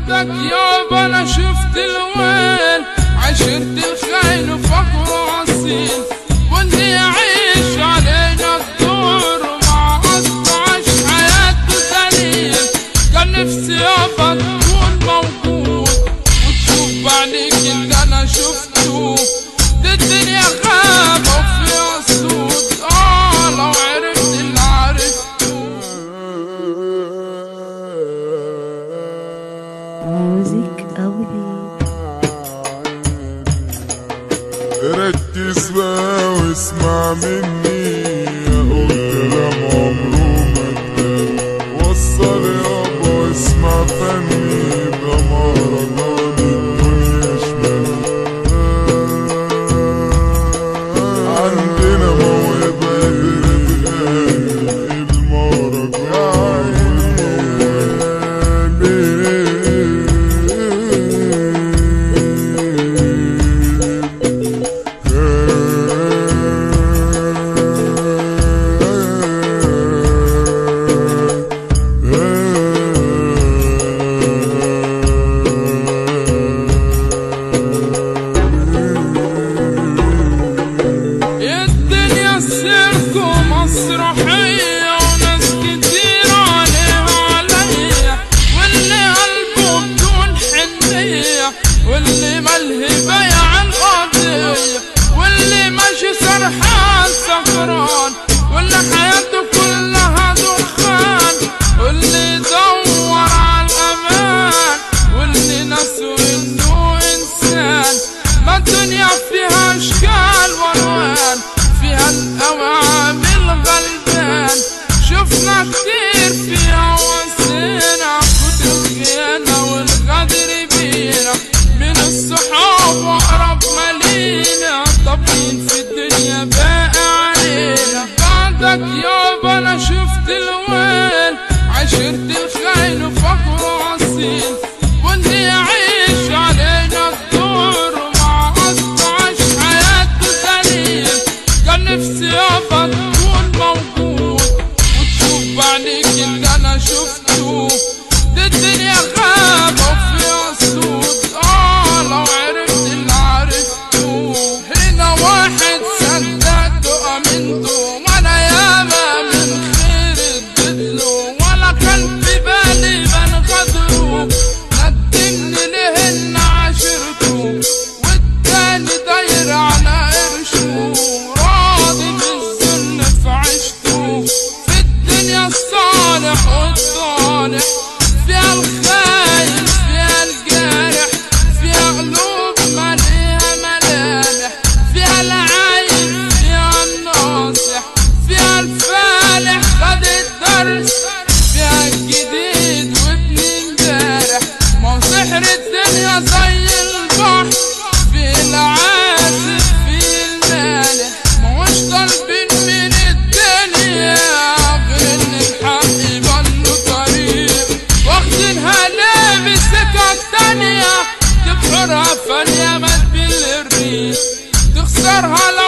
بعدك يابا انا شفت الويل عشرت الخاين وفخر اصيل واللي يعيش علينا الدور ومع اصل عاش حياته دليل كان نفسي يابا تكون موجود وتشوف بعينيك اللي انا شفته دي الدنيا غابة وفيها سود اه لو عرفت اللي عرفته ميوزك أولي ركز بقى واسمع مني اقول كلام عمره ما اتقال وصل يابا واسمع فني ده مهرجان الدنيا شمال عندنا موهبة بتغني المهرجان والموال الدنيا سيرك ومسرحية وناس كتير عليها عليا واللي قلبه بدون حنية واللي ملهي عن قضية واللي ماشي سرحان سكران واللي حياته كلها دخان واللي يدور على الأمان واللي ناسه إنه إنسان ما الدنيا فيها أشكال وألوان فيها الأوعام الغلبان شفنا كتير فيها وسينا كتر الخيانة والغدر بينا من الصحاب وأقرب مالينا طابين في الدنيا باقي علينا بعدك يابا أنا شفت الويل عشرت الخاين وفخر أصيل واللي يعيش علينا الدور ومع أصل عاش حياته دليل كان نفسي يابا تكون موجود وتشوف بعينيك اللي أنا شفته دي الدنيا غابة وفيها سود آه لو عرفت اللي عرفته هنا واحد صدقته أمنته وأنا ياما من خير اديتله ولا كان في بالي من غدره ندمني لهن عشرته والتاني داير على قرشه راضي بالذل في عيشته في الدنيا الصالح والطالح فيها الخاين فيها الجارح فيها قلوب مليها ملامح فيها العايب فيها الناصح فيها الفالح خد الدرس فيها الجديد وابن امبارح ما هو سحر الدنيا زي البحر في العازف في المالح ما هوش طالبين من الدنيا غير ان الحق يبان له طريق واخدينها ليه بسكة تانية تبحرها فانية ما تبل الريح تخسرها